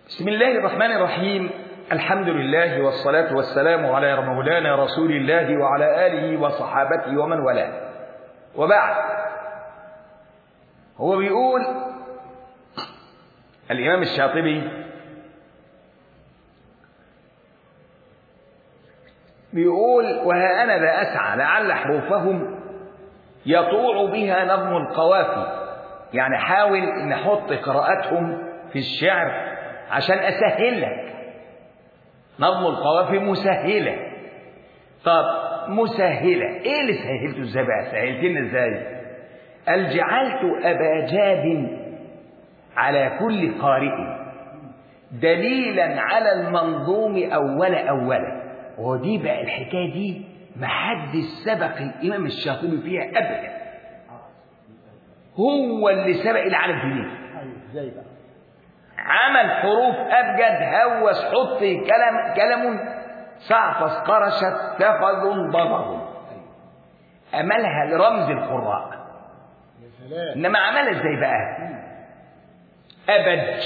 بسم الله الرحمن الرحيم الحمد لله والصلاة والسلام على مولانا رسول الله وعلى آله وصحابته ومن والاه وبعد هو بيقول الإمام الشاطبي بيقول وها أنا ذا أسعى لعل حروفهم يطوع بها نظم القوافي يعني حاول ان احط قراءتهم في الشعر عشان اسهل لك نظم القوافي مسهله طب مسهله ايه اللي سهلته ازاي بقى سهلت لنا ازاي قال جعلت ابا جاد على كل قارئ دليلا على المنظوم اول اولا ودي بقى الحكايه دي محدش سبق الامام الشاطبي فيها ابدا هو اللي سبق العالم في دي ازاي بقى عمل حروف ابجد هوس حط كلام كلم صعفص قرشت تفض ضبه املها لرمز القراء يا سلام انما عملها ازاي بقى ابج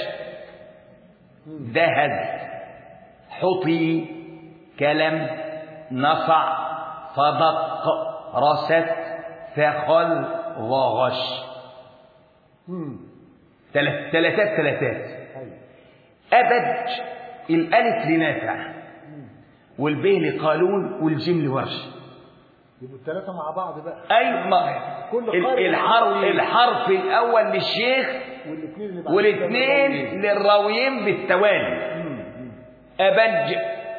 دهز حطي كلم نصع صدق رست فخل وغش مم. تلات تلاتات تلاتات ايوه أبد الألف لنافع والب لقالون والجيم لورش يبقوا الثلاثه مع بعض بقى أي ما كل ال- قارئ الحرف له الحرف الأول للشيخ والاثنين اللي بعد والاثنين للراويين بالتوالي مم. مم. أبج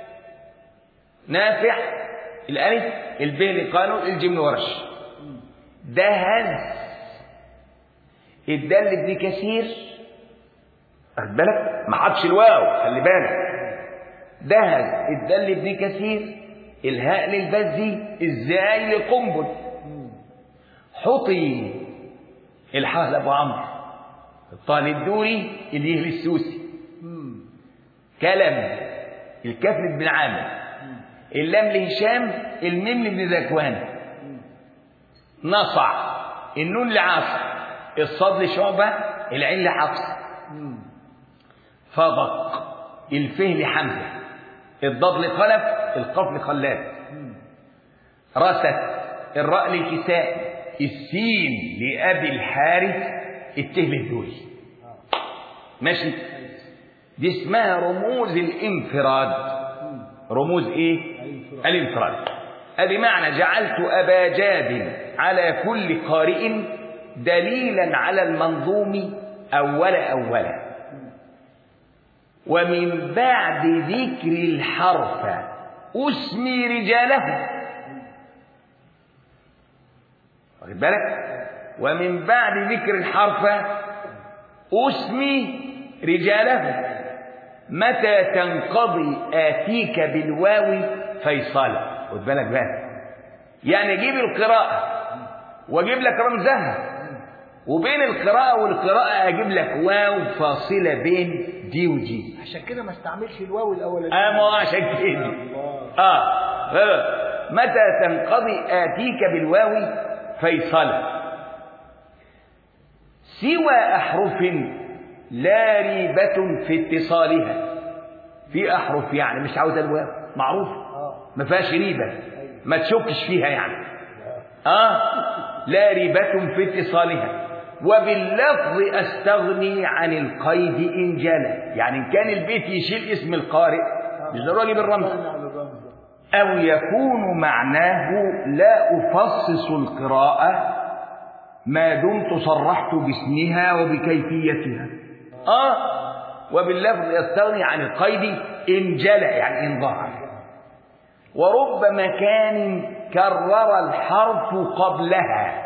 نافع الألف الب لقالون الجيم لورش دهز الدال ابن كثير واخد بالك ما حطش الواو خلي بالك دهز الدال ابن كثير الهاء للبزي ازاي لقنبل مم. حطي الحاء لابو عمرو الطال الدوري اليه للسوسي مم. كلم الكاف لابن عامر اللام لهشام الميم لابن ذكوان نصع النون لعاصم الصاد لشعبة العين لحفص مم. فضق الفه لحمزة الضاد لخلف القاف لخلاد مم. رست الراء لكساء السين لأبي الحارث الته للدوري ماشي دي اسمها رموز الانفراد مم. رموز ايه الانفراد. الانفراد ادي معنى جعلت ابا جاد على كل قارئ دليلا على المنظوم اول اولا ومن بعد ذكر الحرف اسمي رجاله واخد بالك ومن بعد ذكر الحرف اسمي رجاله متى تنقضي آتيك بالواو فيصلا خد بالك بقى يعني اجيب القراءة واجيب لك رمزها وبين القراءة والقراءة اجيب لك واو فاصلة بين دي ودي عشان كده ما استعملش الواو الاولاني اه ما هو عشان كده الله اه آه. متى تنقضي آتيك بالواو فيصلا سوى أحرف لا ريبة في اتصالها في أحرف يعني مش عاوزة الواو معروف اه ما فيهاش ريبة ما تشكش فيها يعني اه لا ريبة في اتصالها وباللفظ استغني عن القيد ان جلى يعني ان كان البيت يشيل اسم القارئ مش ضروري اجيب الرمز استغنى عن الرمز ده. أو يكون معناه لا أفصص القراءة ما دمت صرحت باسمها وبكيفيتها آه وباللفظ يستغني عن القيد إن جلى يعني إن ظهر ورب مكان كرر الحرف قبلها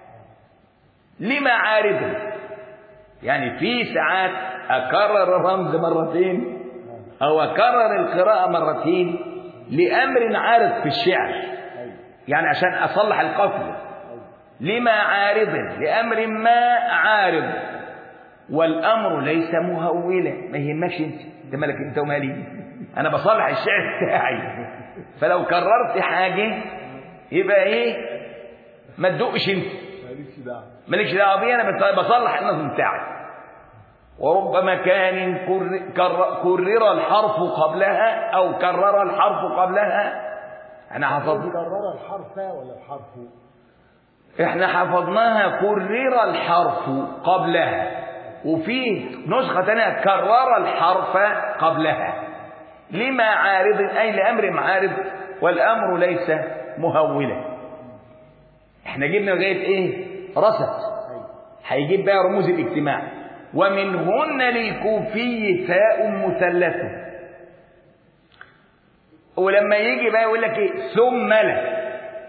لمعارضه يعني في ساعات أكرر الرمز مرتين أو أكرر القراءة مرتين لأمر عارض في الشعر ايوه يعني عشان أصلح القفل ايوه لما عارض لأمر ما عارض والأمر ليس مهولا ما يهمكش أنت أنت مالك أنت ومالي أنا بصلح الشعر بتاعي فلو كررت حاجة يبقى إيه ما تدقش أنت ماليش دعوه مالكش دعوة بيه أنا بصلح النظم بتاعي ورب مكان كر- كر- كرر الحرف قبلها أو كرر الحرف قبلها احنا حفظنا كرر الحرف ولا الحرف احنا حفظناها كرر الحرف قبلها وفي نسخة تانية كرر الحرف قبلها لما عارض أي لأمر عارض والأمر ليس مهولا احنا جبنا لغاية ايه رست هيجيب بقى رموز الاجتماع ومنهن للكوفي فاء مثلثة ولما يجي بقى يقول لك ايه ثم لا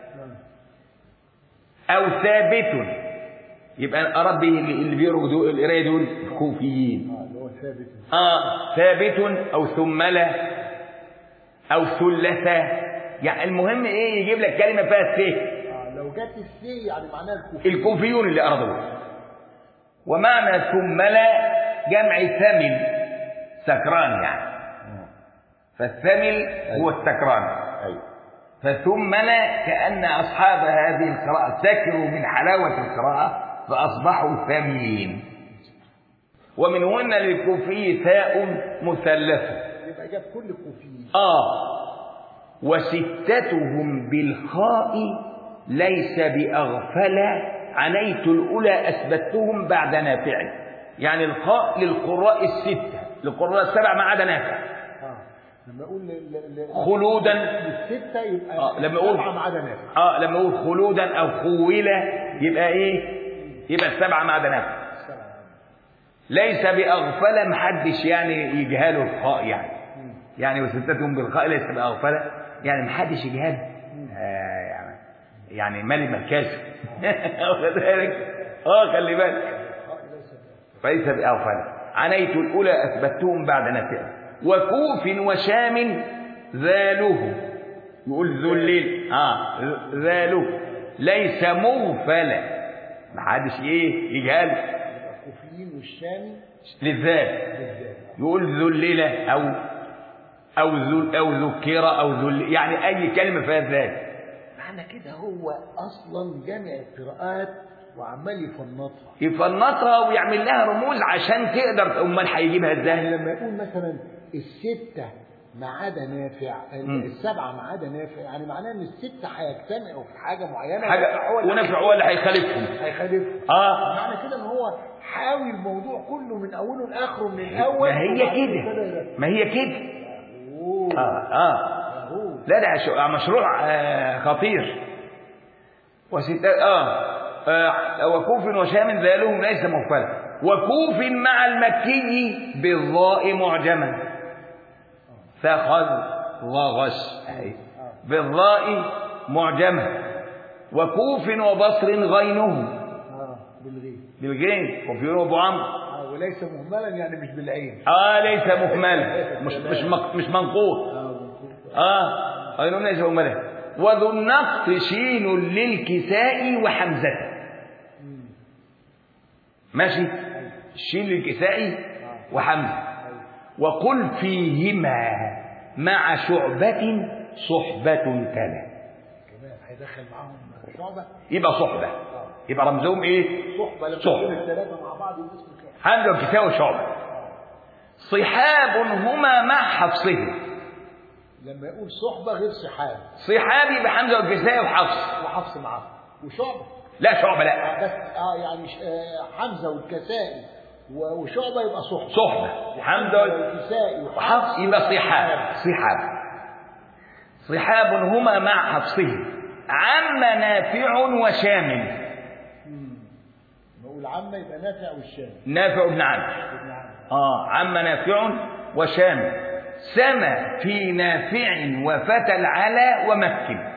او ثابت يبقى اراد به اللي اللي بيقروا دول القرايه دول الكوفيين اه اللي هو ثابت اه ثابت او ثم لا او ثلثة يعني المهم ايه يجيب لك كلمه فيها ث اه لو جت السي يعني معناها الكوفي الكوفيون اللي أرادوا ومعنى ثم لا جمع ثمل سكران يعني فالثمل هو السكران ايوه فثم لا كأن أصحاب هذه القراءة سكروا من حلاوة القراءة فأصبحوا ثمين ومنهن للكوفي ثاء مثلثة يبقى جاب كل الكوفيين آه وستتهم بالخاء ليس بأغفل عنيت الأولى أثبتهم بعد نافع يعني الخاء للقراء الستة للقراء السبع ما عدا نافع اه لما اقول ل- ل- ل- خلودا للستة يبقى آه، لما أقول- سبعة ما عدا نافع اه لما اقول خلودا او خوله يبقى ايه يبقى السبعه ما عدا نافع سبعة ليس باغفله محدش يعني يجهله الخاء يعني يعني وستتهم بالخاء ليس باغفله يعني محدش يجهله آه يعني يعني مالي مركزي واخد بالك اه خلي بالك فليس باغفله عنيت الاولى اثبتهم بعد نافع وكوف وشام ذاله يقول ذلل اه ذاله ليس مغفلا محدش ايه يجهله يبقى الكوفيين والشامي للذات بالذات يقول ذلل او او ذل او ذكر او ذل يعني اي كلمه فيها ذات معنى كده هو اصلا جامع القراءات وعمال يفنطها يفنطها ويعمل لها رموز عشان تقدر امال هيجيبها يعني ازاي لما يقول مثلا الستة ما عدا نافع مم. السبعة ما عدا نافع يعني معناه ان الستة هيجتمعوا في حاجة معينة حاجه ونافع هو اللي ونفع هو اللي هيخالفهم هيخالف اه معنى كده ان هو حاوي الموضوع كله من اوله لاخره من الاول ما هي وبعدين كده ابتدى- ما هي كده أوه. اه اه أوه. لا ده شو- مشروع آه خطير وست آه, آه وكوف وشام ذالهم ليس مغفلا وكوف مع المكي بالضاء معجما فخذ ضغش أهي. بالضاء معجما وكوف وبصر غينه اه بالغيب بالغين وفي ابو عمرو آه وليس مهملا يعني مش بالعين اه ليس مهملا مش مش مق- مش منقوط اه بالخوف. اه أيضا ليس مهملا وذو النقط شين للكساء وحمزة ماشي الشين للكساء وحمزة وقل فيهما مع شعبة صحبة تلا كمان هيدخل معاهم شعبة يبقى صحبة يبقى رمزهم ايه صحبة لما صحبة. يكون الثلاثة مع بعض يبقى اسمه كده حمزة والكساء وشعبة صحاب هما مع حفصهم لما يقول صحبة غير صحاب صحابي بحمزة والكساء وحفص وحفص معاه وشعبة لا شعبة لا بس اه يعني ش- آه حمزة والكسائي و- وشعبة يبقى صحبة صحبة حمزة وال- والكسائي وحفص يبقى صحاب صحاب صحاب هما مع حفصه عم نافع وشام نقول عامة يبقى نافع والشام نافع بن عمرو ابن عم اه عم نافع وشام سما في نافع وفتى العلا ومكن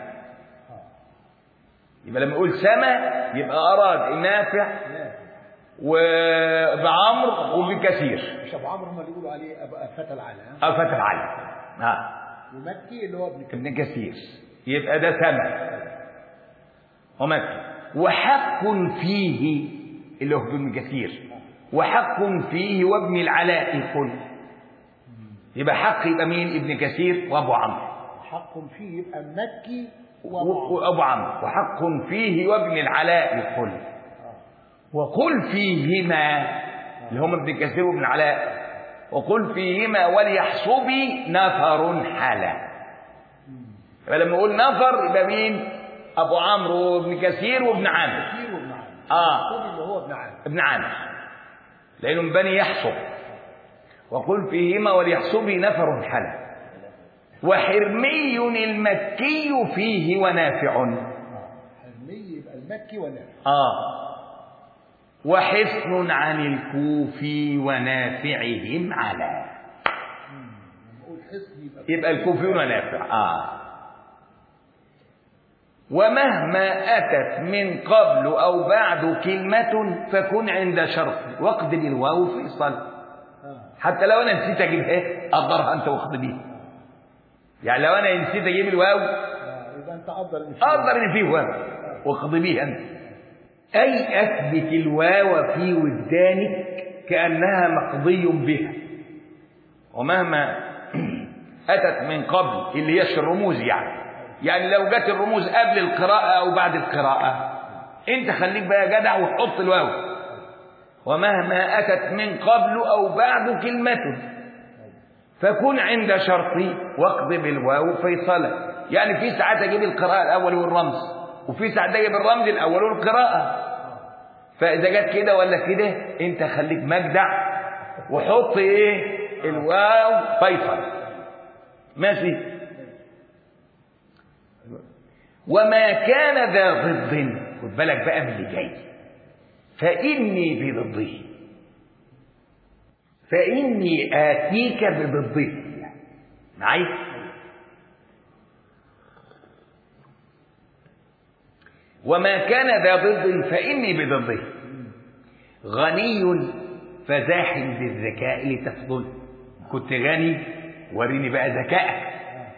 يبقى لما يقول سما يبقى اراد نافع نافع وبعمر وبكثير مش ابو عمرو هم اللي يقولوا عليه ابقى فتى العلا ها؟ او فتى العلا آه. ومكي اللي هو ابن كثير ابن كثير يبقى ده سما ومكي وحق فيه اللي هو ابن كثير وحق فيه وابن العلاء قل يبقى حق يبقى مين ابن كثير وابو عمرو حق فيه يبقى مكي و- وابو عمرو وابو عمرو وحق فيه وابن العلاء قل وقل فيهما اللي هم ابن كثير وابن علاء وقل فيهما وليحسبي نفر حلا فلما اقول نفر يبقى مين ابو عمرو وابن كثير وابن عامر كثير وابن عامر آه. يعقوب اللي هو ابن عامر ابن عامر لانه من بني يحسب وقل فيهما وليحسبي نفر حلا وحرمي المكي فيه ونافع آه. حرمي يبقى المكي ونافع آه وحصن عن الكوفي ونافعهم على لما اقول حصن يبقى يبقى الكوفيون نافع آه ومهما أتت من قبل أو بعد كلمة فكن عند شرط واقدر الواو في صل آه. حتى لو أنا نسيت أجيب إيه قدرها أنت واخد بيها يعني لو أنا نسيت أجيب الواو آه. يبقى انت قدر ان قدر إن فيه واو واخد بيها أنت أي أثبت الواو في وجدانك كأنها مقضي بها ومهما أتت من قبل اللي هي الرموز يعني يعني لو جت الرموز قبل القراءة أو بعد القراءة أنت خليك بقى جدع وحط الواو ومهما أتت من قبل أو بعد كلمة فكن عند شرطي واقض بالواو فيصلا يعني في ساعات أجيب القراءة الأول والرمز وفي ساعات أجيب الرمز الأول والقراءة فإذا جت كده ولا كده أنت خليك مجدع وحط إيه الواو فيصل ماشي وما كان ذا ضد خد بالك بقى من اللي جاي فإني بضده فإني آتيك بضده معي وما كان ذا ضد فإني بضده غني فزاحم بالذكاء لتفضل كنت غني وريني بقى ذكائك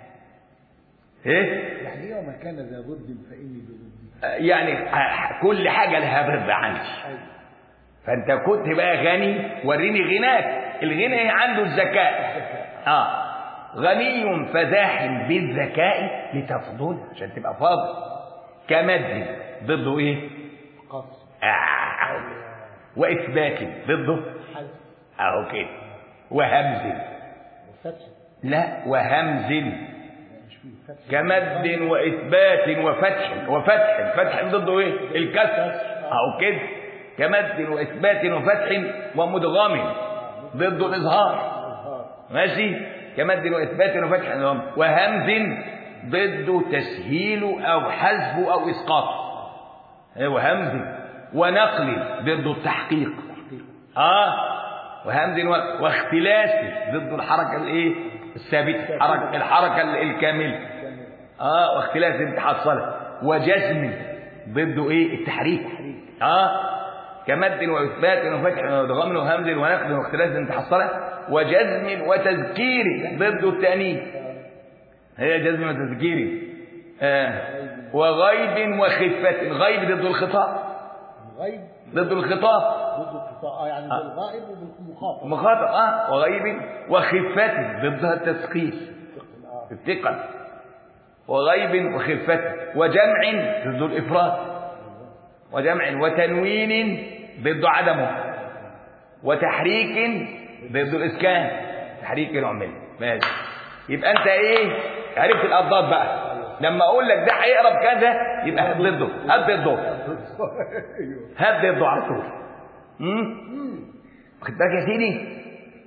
ايه يعني ايه وما كان ذا ضد فاني بضده يعني ح- كل حاجة لها ضد عندي أيوة. فأنت كنت بقى غني وريني غناك الغنى عنده الذكاء آه غني فزاحم بالذكاء لتفضل عشان تبقى فاضل كمد ضده ايه؟ قص آه. وإثبات ضده حذف أهو كده وهمز وفتح لا وهمز لا مش فيه فتح كمد وإثبات وفتح وفتح فتح ضده إيه؟ الكسر أو كده كمد وإثبات وفتح ومدغم ضده الإظهار إظهار. ماشي كمد وإثبات وفتح ومدغم. وهمز ضده تسهيل أو حذف أو إسقاط أيوة همز ونقل ضده التحقيق اه وهمز و- واختلاس ضد الحركه الايه الثابته الحركه الحركه ال- الكامله اه واختلاس المتحصله وجزم ضده ايه التحريك اه كمد واثبات وفتح وضغم وهمز ونقل واختلاس المتحصله وجزم وتذكير ضده التانيث هي جزم وتذكير آه. وغيب وخفة غيب ضد الخطاب الغيب ضد الخطاب ضد القطاع آه يعني بالغائب وبالمخاطب مخاطب اه وغيب وخفة ضدها التثقيل آه. الثقل وغيب وخفة وجمع ضد الإفراد وجمع وتنوين ضد عدمه وتحريك ضد الإسكان تحريك العمل ماشي يبقى أنت إيه عرفت الأضداد بقى لما أقول لك ده هيقرب كذا يبقى هات ضده هات ضده ايوه هات ضده على طول امم واخد بالك يا سيدي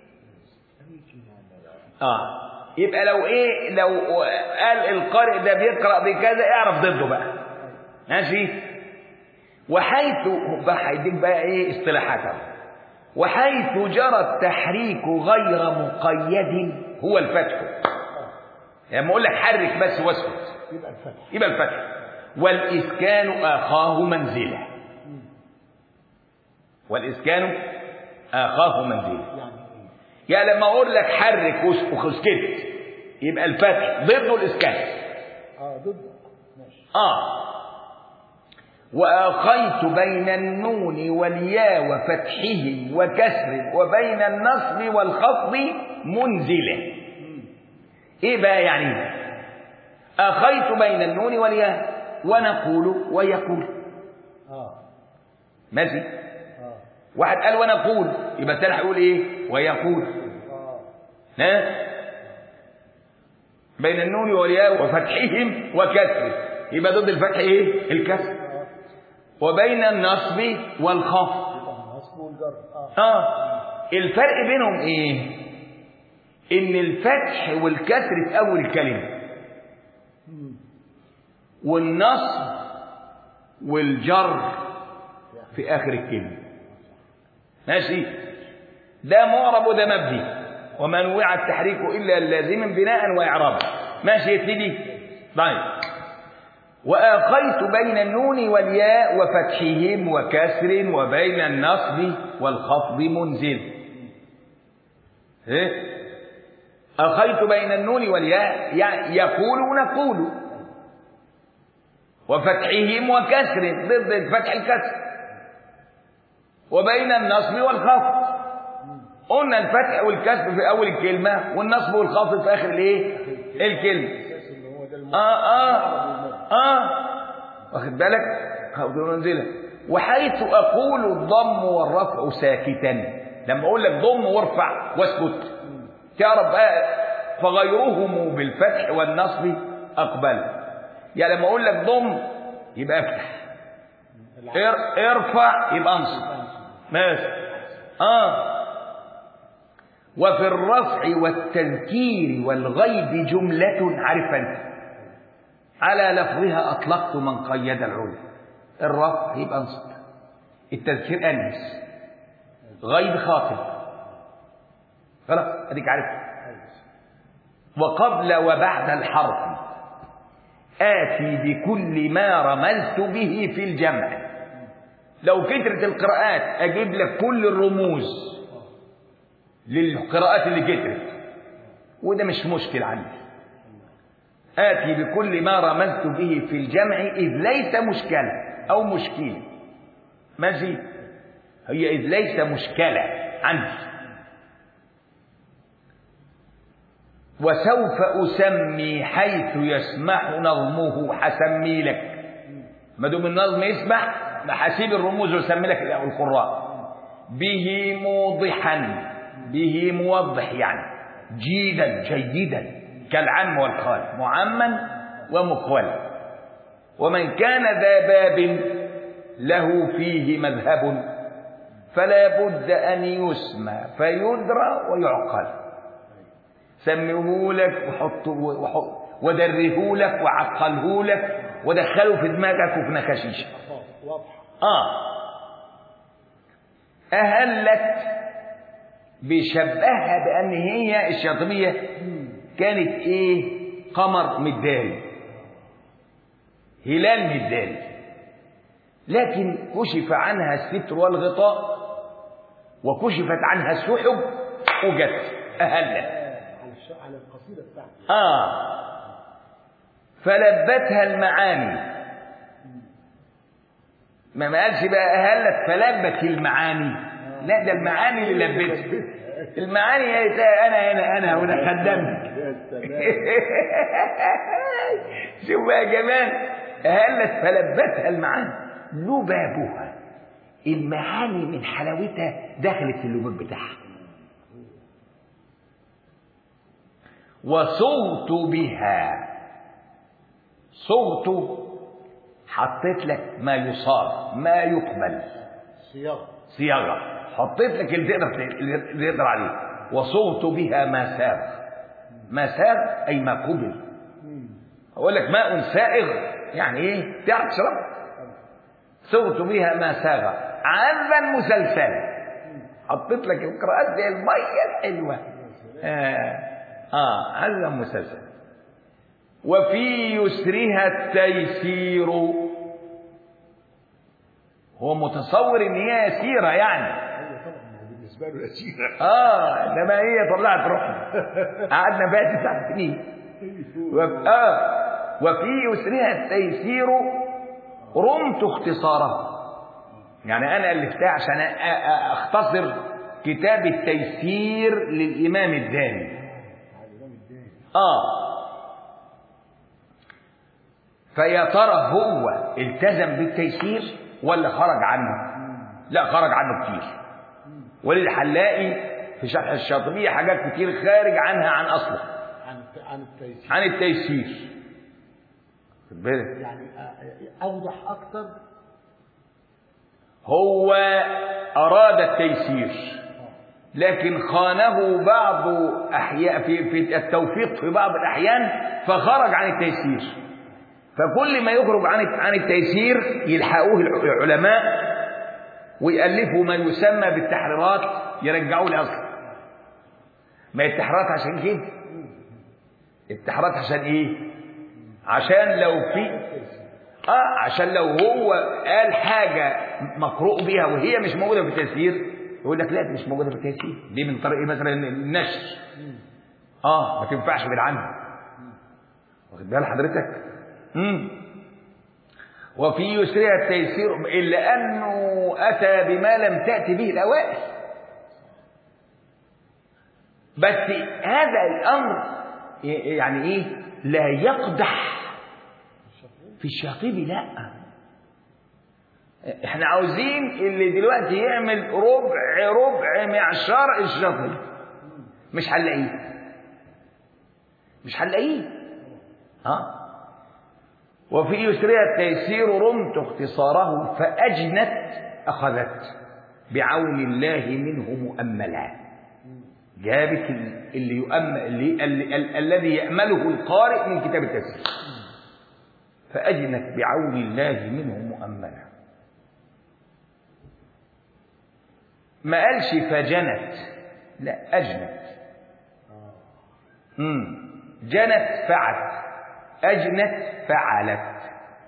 اه يبقى لو ايه لو قال القارئ ده بيقرا بكذا اعرف ضده بقى ماشي وحيث بقى هيديك بقى ايه اصطلاحاتها وحيث جرى التحريك غير مقيد هو الفتح لما اقول لك حرك بس واسكت يبقى الفتح يبقى الفتح والاسكان اخاه منزله والاسكان اخاه منزله يعني ايه يعني لما اقول لك حرك وس- وسكت يبقى الفتح ضده الاسكان اه ضد ماشي اه واخيت بين النون والياء وفتحه وكسره وبين النصب والخفض منزله ايه بقى يعني اخيت بين النون والياء ونقول ويقول اه ماشي اه واحد قال ونقول يبقى الثاني هيقول ايه ويقول اه ها بين النون والياء وفتحهم وكسره يبقى ضد الفتح ايه الكسر اه وبين النصب والخفض يبقى النصب والجر اه اه الفرق بينهم ايه ان الفتح والكسر في اول الكلمه مم. والنصب والجر في اخر الكلمه ماشي ده معرب وده مبني وما نوع التحريك الا لازم بناء واعرابا ماشي يا سيدي طيب واخيت بين النون والياء وفتحهم وكسر وبين النصب والخفض منزل ايه اخيت بين النون والياء يعني يقول نقول وفتحهم وكسر ضد الفتح الكسر وبين النصب والخفض قلنا الفتح والكسر في اول الكلمه والنصب والخفض في اخر الايه الكلمه اساس ان هو ده الم- اه اه المعرب والمبني. اه واخد بالك خفض منزله وحيث اقول الضم والرفع ساكتا لما اقول لك ضم وارفع واسكت تعرف بقى فغيرهم بالفتح والنصب اقبل يعني لما اقول لك ضم يبقى افتح ار- ارفع يبقى انصب ماشي اه وفي الرفع والتذكير والغيب جملة عارف انت على لفظها أطلقت من قيد العلا الرفع يبقى انصب التذكير أنس غيب خاطب خلاص اديك عارف وقبل وبعد الحرف آتي بكل ما رمزت به في الجمع لو كترت القراءات أجيب لك كل الرموز للقراءات اللي كترت وده مش مشكل عندي آتي بكل ما رمزت به في الجمع إذ ليس مشكلة أو مشكلة ماشي هي إذ ليس مشكلة عندي وسوف أسمي حيث يسمح نظمه حسمي لك ما دام النظم يسمح ما هسيب الرموز واسمي لك القراء به موضحا به موضح يعني جيدا جيدا كالعم والخال معما ومخولا ومن كان ذا باب له فيه مذهب فلا بد أن يسمى فيدرى ويعقل سميه لك وحطه وحط ودره لك وعقله لك ودخله في دماغك وفي نكاشيشك آه، واضحه آه أهلت بيشبهها بأن هي الشاطبية كانت إيه قمر مداري هلال مداري لكن كشف عنها الستر والغطاء وكشفت عنها السحب وجت أهلت آه، على الش... على القصيده بتاعتي آه فلبتها المعاني ما ما قالش بقى أهلت فلبت المعاني لا ده المعاني اللي لبتها المعاني هي تا- أنا هنا أنا هنا خدمت يا سلام شوف بقى كمان أهلت فلبتها المعاني لبابها المعاني من حلاوتها دخلت في اللباب بتاعها وصغت بها صغت حطيت لك ما يصار ما يقبل صياغه صياغه حطيت لك اللي تقدر اللي تقدر عليه وصغت بها ما ساغ ما ساغ اي ما قبل مم. اقول لك ماء سائغ يعني ايه تعرف تشرب صغت بها ما ساغ عذبا مسلسلا حطيت لك القراءات زي الميه الحلوه آه, اه عذبا مسلسلا وفي يسرها التيسير هو متصور ان هي يسيره يعني ايوه طبعا بالنسبه له يسيره اه انما هي طلعت روحنا قعدنا بقى تسع سنين وف... آه وفي يسرها التيسير رمت اختصاره يعني انا الفتها عشان أ- أ- اختصر كتاب التيسير للامام الداني على الامام الداني اه فيا ترى هو التزم بالتيسير ولا خرج عنه لا خرج عنه كتير وللحلاقي في شرح الشاطبية حاجات كتير خارج عنها عن أصله عن عن التيسير عن التيسير خد بالك يعني أ- اوضح اكتر هو أراد التيسير لكن خانه بعض أحياء في, في التوفيق في بعض الأحيان فخرج عن التيسير فكل ما يخرج عن عن التيسير يلحقوه العلماء ويألفوا ما يسمى بالتحريرات يرجعوه لأصله ما هي التحريرات عشان كده التحريرات عشان ايه عشان لو في اه عشان لو هو قال حاجة مقروء بها وهي مش موجودة في التيسير يقول لك لا دي مش موجودة في التيسير دي من طريق مثلا النشر اه ما تنفعش بالعنها واخد بال حضرتك امم وفي يسرها التيسير إلا أنه أتى بما لم تأتي به الأوائل بس هذا الأمر يعني إيه لا يقدح في الشاطبي لا احنا عاوزين اللي دلوقتي يعمل ربع ربع معشار الشاطبي مش هنلاقيه مش هنلاقيه ها وفي يسرها التيسير رمت اختصاره فأجنت أخذت بعون الله منه مؤملا جابت اللي يؤمل اللي اللي ال- الذي يأمله القارئ من كتاب التفسير فأجنت بعون الله منه مؤملا ما قالش فجنت لا أجنت مم. جنت فعلت أجنت فعلت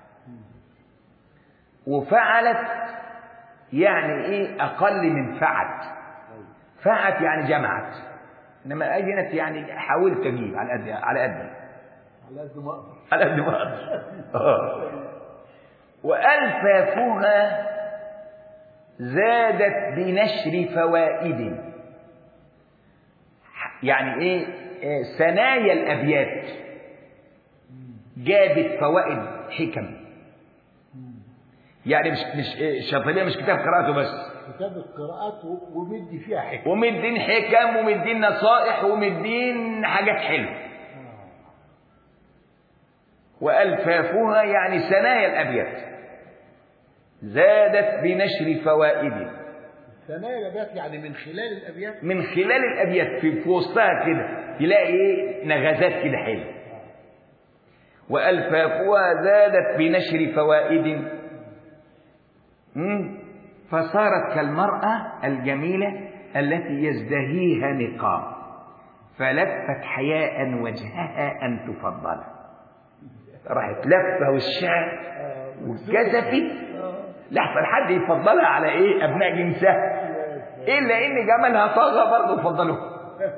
وفعلت يعني إيه أقل من فعت فعت يعني جمعت إنما أجنت يعني حاولت أجيب على قد على قد على قد ما اقدر على قد ما أقدر آه. وألفافها زادت بنشر فوائد يعني إيه إيه، ثنايا الأبيات جابت فوائد حكم يعني مش مش إيه، الشاطبية مش كتاب قراءته بس كتاب القراءات و- ومدي فيها حكمة ومدين حكم ومدين نصائح ومدين حاجات حلوه وألفافها يعني ثنايا الأبيات زادت بنشر فوائد ثنايا الابيات يعني من خلال الابيات من خلال الأبيات في في وسطها كده تلاقي إيه نغزات كده حلوه وألفافها زادت بنشر فوائد مم. فصارت كالمرأة الجميلة التي يزدهيها نقاب فلفت حياء وجهها أن تفضل راحت لفة وشها وكسفت لحظة لحد يفضلها على إيه أبناء جنسها إلا إن جمالها طاغى برضه فضلوه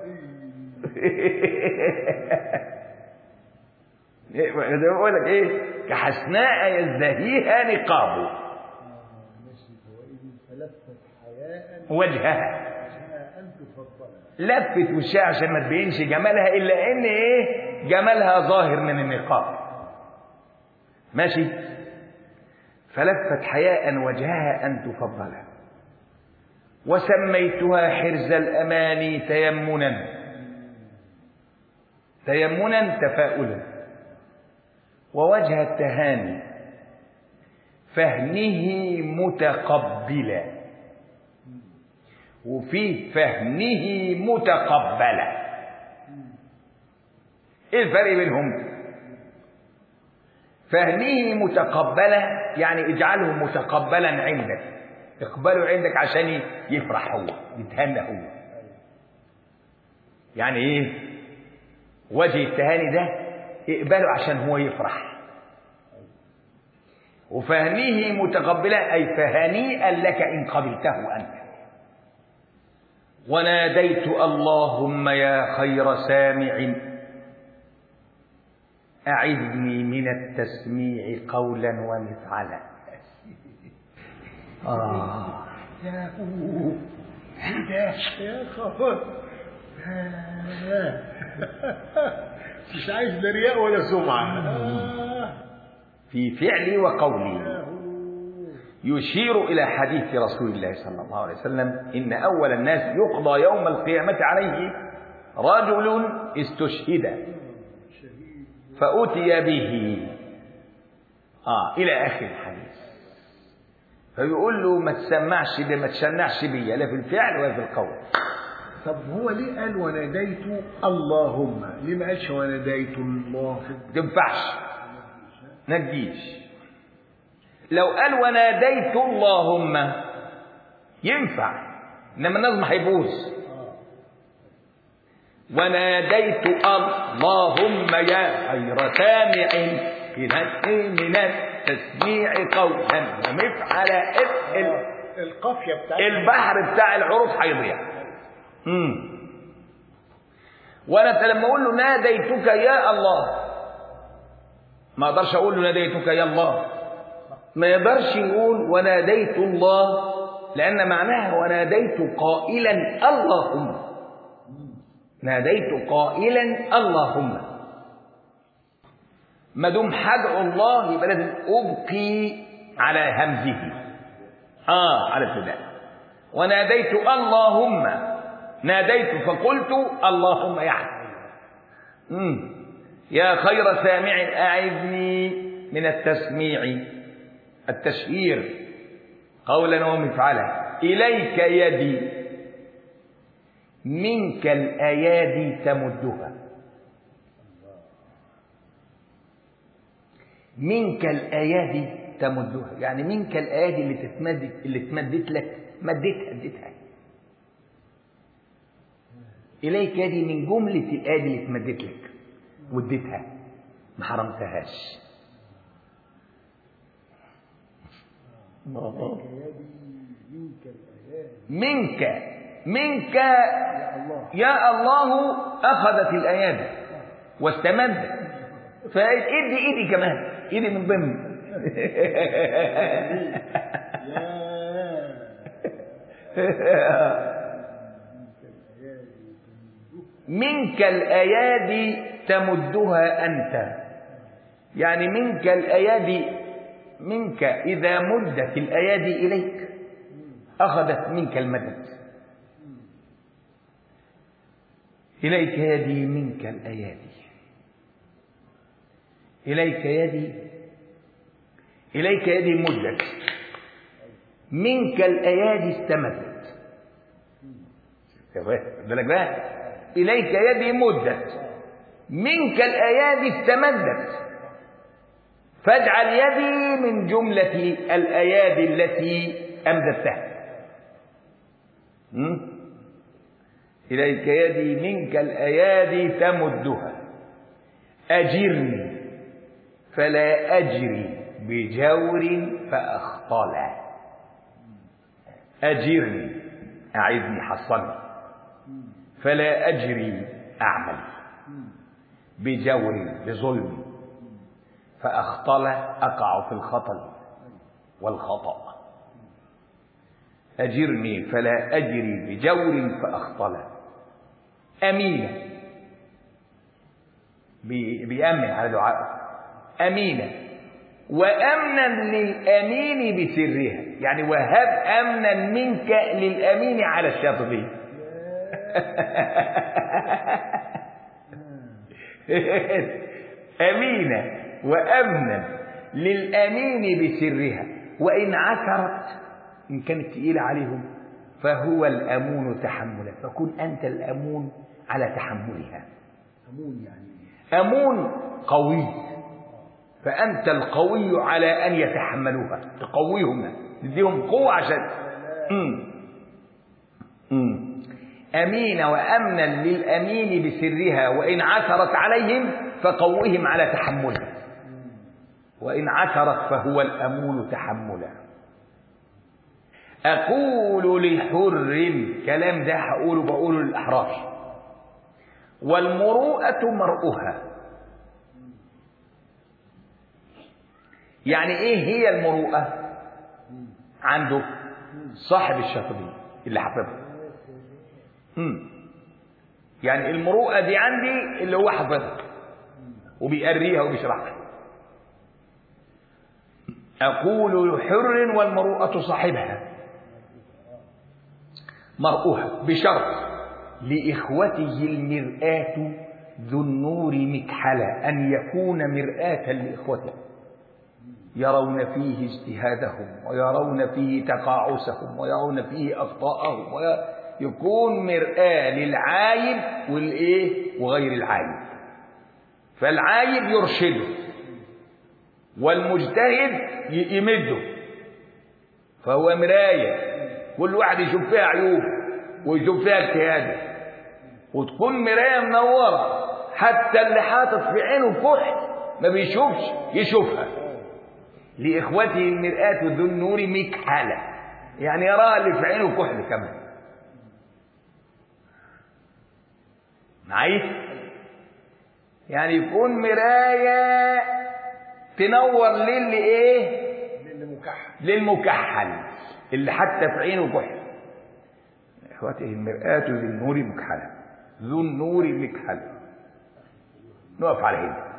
زي ما بقول لك ايه كحسناء يزدهيها نقاب ماشي فوائد فلفت حياء وجهها وجهها ان تفضل لفت وشها عشان ما تبينش جمالها الا ان ايه جمالها ظاهر من النقاب ماشي فلفت حياء وجهها ان تفضل وسميتها حرز الاماني تيمنا تيمنا تفاؤلا ووجه التهاني فهمه متقبلا وفي فهمه متقبلا ايه الفرق بينهم فهمه متقبلا يعني اجعله متقبلا عندك اقبله عندك عشان يفرح هو يتهنى هو يعني ايه وجه التهاني ده اقبله عشان هو يفرح وفهمه متقبلا أي فهنيئا لك إن قبلته أنت وناديت اللهم يا خير سامع أعذني من التسميع قولا ومفعلا آه يا هو ده يا خبر مش عايز لا رياء ولا سمعة آه. في فعلي وقولي يا هو يشير إلى حديث رسول الله صلى الله عليه وسلم إن أول الناس يقضى يوم القيامة عليه رجل استشهد فأتي به آه إلى آخر الحديث فيقول له ما تسمعش بي ما تشنعش بيا لا في الفعل ولا في القول طب هو ليه قال وناديت اللهم ليه ما قالش وناديت الله ما تنفعش نجيش لو قال وناديت اللهم ينفع انما النظم هيبوظ وناديت اللهم يا خير سامع إلى من التسميع قولا ومفعل ال- القافية بتاعت البحر بتاع العروض هيضيع امم وانا لما اقول له ناديتك يا الله ما اقدرش اقول له ناديتك يا الله ما يقدرش يقول وناديت الله لان معناها وناديت قائلا اللهم ناديت قائلا اللهم ما دام حدعو الله يبقى لازم ابقي على همزه اه على ابتداء وناديت اللهم ناديت فقلت اللهم يعني مم. يا خير سامع أعذني من التسميع التشهير قولا ومفعلا إليك يدي منك الأيادي تمدها منك الأيادي تمدها يعني منك الأيادي اللي تتمد اللي تمدت لك مدتها اديتها إليك يدي من جملة الآيادي اللي اتمدت لك واديتها ما حرمتهاش منك منك يا الله أخذت الأيادي واستمدت فادي ايدي كمان ايدي من ضمن منك الأيادي تمدها أنت يعني منك الأيادي منك إذا مدت الأيادي إليك أخذت منك المدد إليك يدي منك الأيادي إليك يدي إليك يدي مدت منك الأيادي استمدت بالك بقى إليك يدي مدت منك الأيادي استمدت فاجعل يدي من جملة الأيادي التي أمددتها م? إليك يدي منك الأيادي تمدها أجرني فلا أجري بجور فأخطلا أجرني أعذني حصني فلا أجري أعمل بجور بظلم فأخطل أقع في الخطل والخطأ أجرني فلا أجري بجور فأخطل أمينة بيأمن على دعائه أمينة وأمنا للأمين بسرها يعني وهب أمنا منك للأمين على الشاطبين أمينة وأمنا للأمين بسرها وإن عثرت إن كانت تقيلة عليهم فهو الأمون تحملا فكن أنت الأمون على تحملها أمون يعني أمون قوي فأنت القوي على أن يتحملوها تقويهم تديهم قوة عشان مم. مم. أمين وأمنا للأمين بسرها وإن عثرت عليهم فقوهم على تحملها وإن عثرت فهو الأمون تحملا أقول لحر كلام ده هقوله بقوله للأحرار والمروءة مرؤها يعني ايه هي المروءة عنده صاحب الشاطبي اللي حافظها مم. يعني المروءة دي عندي اللي هو حافظها وبيقريها وبيشرحها أقول حر والمروءة صاحبها مرؤها بشرط لإخوته المرآة ذو النور مكحلة أن يكون مرآة لإخوته يرون فيه اجتهادهم ويرون فيه تقاعسهم ويرون فيه أخطاءهم ويكون مرآة للعايب والإيه وغير العايب فالعايب يرشده والمجتهد يمده فهو مراية كل واحد يشوف فيها عيوب ويشوف فيها اجتهاده وتكون مراية منورة حتى اللي حاطط في عينه كحل ما بيشوفش يشوفها لإخوته المرآة ذو النور مكحلة يعني يراها اللي في عينه كحل كمان معايا يعني يكون مراية تنور للي ايه للمكحل للمكحل اللي حتى في عينه كحل اخوته المرآة ذو النور مكحلة ذو النور مكحلة نقف على هنا